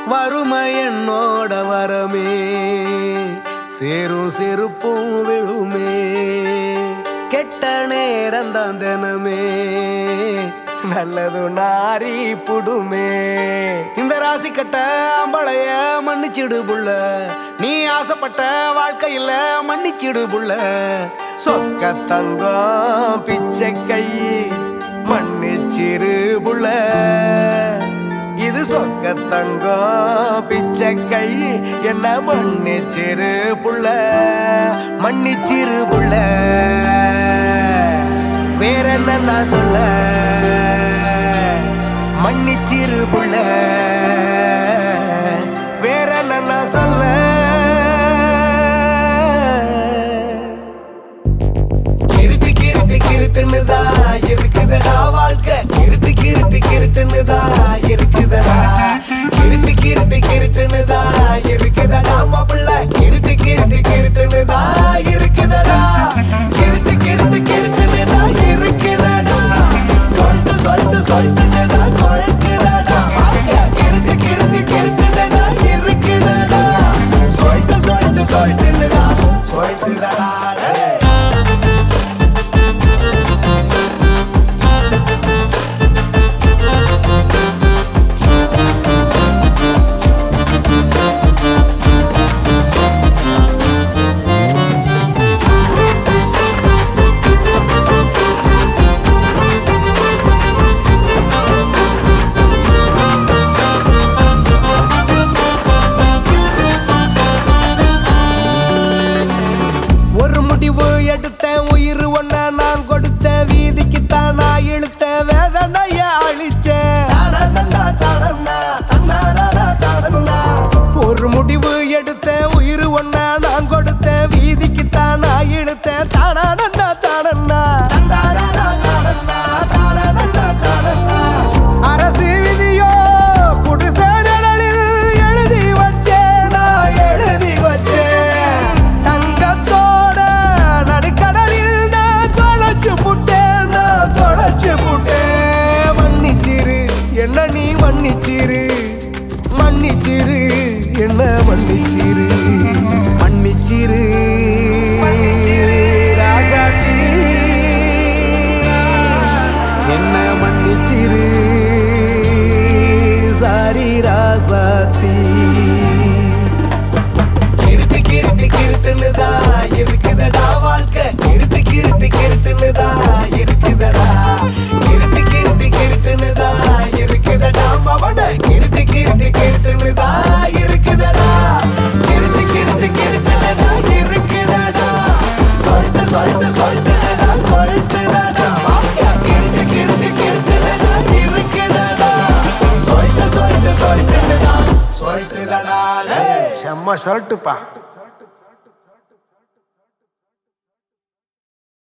வறுமை என்னோட வரமே சேரும் செருப்பும் விழுமே கெட்ட நேரம் தான் தினமே நல்லது நாரி புடுமே இந்த ராசி கட்ட அம்பளைய மன்னிச்சிடு புள்ள நீ ஆசைப்பட்ட வாழ்க்கையில மன்னிச்சிடு புள்ள சொக்க தங்கம் பிச்சை கை மன்னிச்சிரு புள்ள இது சொக்க தங்கம் பிச்சை கை என்ன மன்னிச்சிரு புள்ள மன்னிச்சிரு புள்ள வேற என்ன நான் சொல்ல மன்னிச்சிரு புள்ள வேற என்ன நான் சொல்ல கிருட்டு கிருட்டு கிருட்டுன்னுதா இருக்குதடா வாழ்க்கை கிருட்டு கிருட்டு கிருட்டுன்னுதா இருக்குதடா கிருட்டு கிருட்டு கிருட்டுன்னுதா இருக்குதடா மாப்பிள்ள கிருட்டு கிருட்டு கிருட்டுன்னுதா இருக்குதடா கிருட்டு கிருட்டு கிருட்டுன்னுதா இருக்குதடா சொல்லிட்டு சொல்லிட்டு சொல்லிட்டுன்னுதா சொல்லிட்டுதடா வாழ்க்கை கிருட்டு கிருட்டு கிருட்டுன்னுதா இருக்குதடா சொல்லிட்டு சொல்லிட்டு சொல்லிட்டுன்னுதா சொல்லிட்டுதடா டேய். ஒரு முடிவு எடுத்தேன் உயிர் ஒன்ன நான் கொடுத்த வீதிக்கு தான் நான் இழுத்த வேதனைய அழிச்சேன் தானண்ணா, தானண்ணா, தன்னானா, தானண்ணா. ஒரு முடிவு எடுத்தேன் உயிர் ஒன்ன நான் கொடுத்த வீதிக்கு தான் நான் இழுத்தேன் தானண்ணா தானண்ணா தன்னானா, தானண்ணா, தானண்ணா, தானண்ணா. அரசு விதியோ குடிசை நிழலில் எழுதி வச்சேன் நான் எழுதி வச்சேன் தங்கத்தோட நடுக்கடலில் நான் தொலைச்சு புட்டேன் நான் தொலைச்சு புட்டேன் மன்னிச்சிரு என்ன நீ மன்னிச்சிரு மன்னிச்சிரு என்ன மன்னிச்சிரு மன்னிச்சிரு ராசாத்தி என்ன மன்னிச்சிரு சாரி ராசாத்தி கிருட்டு கிருட்டு கிருட்டுன்னுதா இருக்குதடா வாழ்க்கை கிருட்டு கிருட்டு கிருட்டுன்னுதா இருக்குதடா கிருட்டு கிருட்டு கிருட்டுன்னுதா இருக்குதடா மவன கிருட்டு கிருட்டு கிருட்டுன்னுதா இருக்குதடா கிருட்டு கிருட்டு கிருட்டுன்னுதா இருக்குதடா சொல்லிட்டு சொல்லிட்டு சொல்லிட்டுதடா சொல்லிட்டுதடா வாழ்க்கை கிருட்டு கிருட்டு கிருட்டுன்னுதா இருக்குதடா சொல்லிட்டு சொல்லிட்டு சொல்லிட்டுதடா சொல்லிட்டுதடா லே செம்ம ஷர்ட்டுப்பா